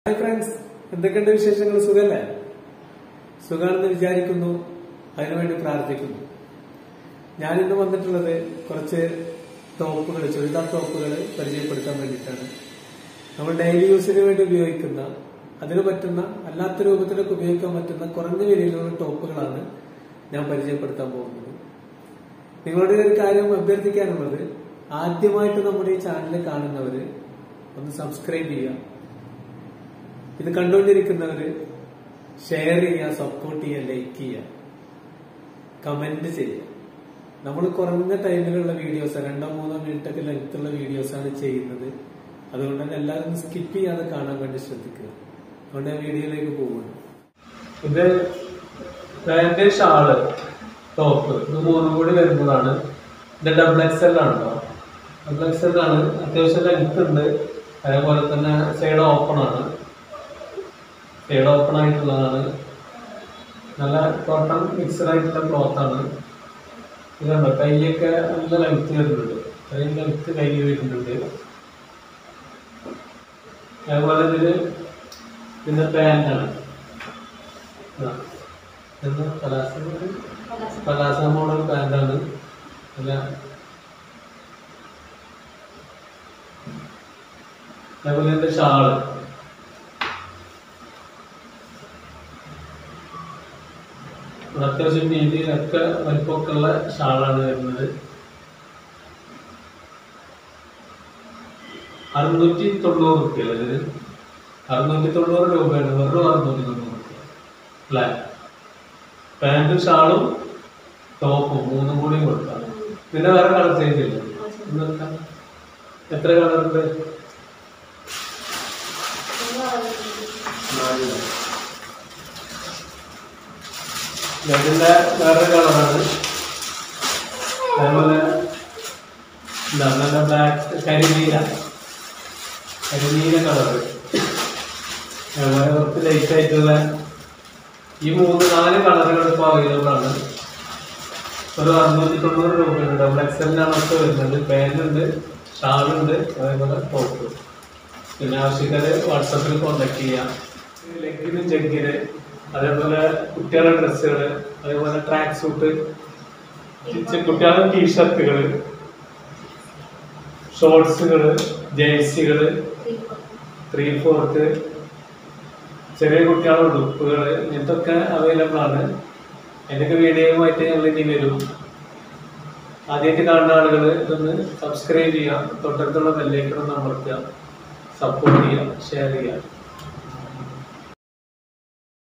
hi friends എന്തൊക്കെയുണ്ട് വിശേഷങ്ങൾ സുഖല്ലേ സുഖാണെന്ന് വിചാരിക്കുന്നു അതിനുവേണ്ടി പ്രാർത്ഥിക്കുന്നു ഞാൻ ഇന്ന് വന്നിട്ടുള്ളത് കുറച്ച് ടോപ്പുകൾ ചുരിദാർ ടോപ്പുകൾ പരിചയപ്പെടുത്താൻ വേണ്ടിയിട്ടാണ് നമ്മൾ ഡെയിലി യൂസിന് വേണ്ടി ഉപയോഗിക്കുന്ന അതിന് പറ്റുന്ന അല്ലാത്ത രൂപത്തിലൊക്കെ ഉപയോഗിക്കാൻ പറ്റുന്ന കുറഞ്ഞ വിലയിലുള്ള ടോപ്പുകളാണ് ഞാൻ പരിചയപ്പെടുത്താൻ പോകുന്നത് നിങ്ങളുടെ ഒരു കാര്യം അഭ്യർത്ഥിക്കാനുള്ളത് ആദ്യമായിട്ട് നമ്മുടെ ഈ ചാനൽ കാണുന്നവര് ഒന്ന് സബ്സ്ക്രൈബ് ചെയ്യുക ഇത് കണ്ടുകൊണ്ടിരിക്കുന്നവര് ഷെയർ ചെയ്യുക സപ്പോർട്ട് ചെയ്യുക ലൈക്ക് ചെയ്യുക കമന്റ് ചെയ്യുക നമ്മൾ കുറഞ്ഞ ടൈമിലുള്ള വീഡിയോസ് രണ്ടോ മൂന്നോ മിനിറ്റ് ഒക്കെ ലെങ്ത് ഉള്ള വീഡിയോസ് ആണ് ചെയ്യുന്നത് അതുകൊണ്ട് തന്നെ എല്ലാവരും സ്കിപ്പ് ചെയ്യാതെ കാണാൻ വേണ്ടി ശ്രദ്ധിക്കുക അതുകൊണ്ട് ഞാൻ വീഡിയോയിലേക്ക് പോകുന്നു ഇത് പാന്റ് ഷാള് ടോപ്പ് ഇത് മൂന്നും കൂടി വരുന്നതാണ് ഇത് ഡബിൾ എക്സ് എൽ ആണ് കേട്ടോ ഡബിൾ എക്സ് എൽ ആണ് അത്യാവശ്യം ലെങ്ത് ഉണ്ട് അതേപോലെ തന്നെ സൈഡ് ഓപ്പൺ ആണ് സൈഡ് ഓപ്പൺ ആയിട്ടുള്ളതാണ് നല്ല കോട്ടൺ മിക്സഡ് ആയിട്ടുള്ള ക്ലോത്ത് ആണ് ഇതുണ്ട് കൈയൊക്കെ നല്ല ലെങ്ത് വരുന്നുണ്ട് അത്രയും ലെങ്ത് കൈ വരുന്നുണ്ട് അതേപോലെ ഇതില് ഇതിന്റെ പാന്റാണ് പലാസ പലാസ മോഡൽ പാന്റാണ് നല്ല അതേപോലെ ഇതിന്റെ ഷാള് ഇവിടെ അത്യാവശ്യം വീതിയിലൊക്കെ വലിപ്പമൊക്കെ ഉള്ള ഷാളാണ് വരുന്നത് അറുന്നൂറ്റി തൊണ്ണൂറ് റുപ്യ അല്ലേ ഇത് അറുന്നൂറ്റി തൊണ്ണൂറ് രൂപയാണ് വെറും അറുന്നൂറ്റി തൊണ്ണൂറ് റുപ്യ അല്ലേ പാന്റും ഷാളും ടോപ്പും മൂന്നും കൂടിയും കൊടുക്കാം പിന്നെ വേറെ കളർ ചേഞ്ച് ഇല്ല ഇന്നൊക്കെ എത്ര കളറുണ്ട് നാല് കളർ ഇതിന്റെ വേറെ കളറാണ് അതേപോലെ എന്താ നല്ല ബ്ലാക്ക് കരിനീല കരിനീല കളറ് അതേപോലെ കുറച്ച് ലൈറ്റ് ആയിട്ടുള്ള ഈ മൂന്ന് നാല് കളറുകൾ ഇപ്പോൾ അവൈലബിൾ ആണ് ഒരു അറുന്നൂറ്റി തൊണ്ണൂറ് രൂപയുണ്ട് ഡബിൾ എക്സലിനാണ് ഒക്കെ വരുന്നത് പാന്റ് ഉണ്ട് ഷാളുണ്ട് അതേപോലെ ടോപ്പ് പിന്നെ ആവശ്യക്കാര് വാട്സാപ്പിൽ കോൺടാക്ട് ചെയ്യാം ലെഗിന് ജഗ്ഗിന് അതേപോലെ കുട്ടികളുടെ ഡ്രസ്സുകൾ അതേപോലെ ട്രാക്ക് സൂട്ട് കുട്ടികളുടെ ടീഷർട്ടുകള് ഷോർട്സുകള് ജേഴ്സികള് ത്രീ ഫോർത്ത് ചെറിയ കുട്ടികളുടെ ഉടുപ്പുകൾ ഇതൊക്കെ അവൈലബിൾ ആണ് എന്തൊക്കെ വീഡിയോയുമായിട്ട് ഞങ്ങൾ ഇനി വരും ആദ്യമായിട്ട് കാണുന്ന ആളുകൾ ഇതൊന്ന് സബ്സ്ക്രൈബ് ചെയ്യുക തൊട്ടടുത്തുള്ള ബെല്ലൈക്കണം അമർത്തുക സപ്പോർട്ട് ചെയ്യുക ഷെയർ ചെയ്യുക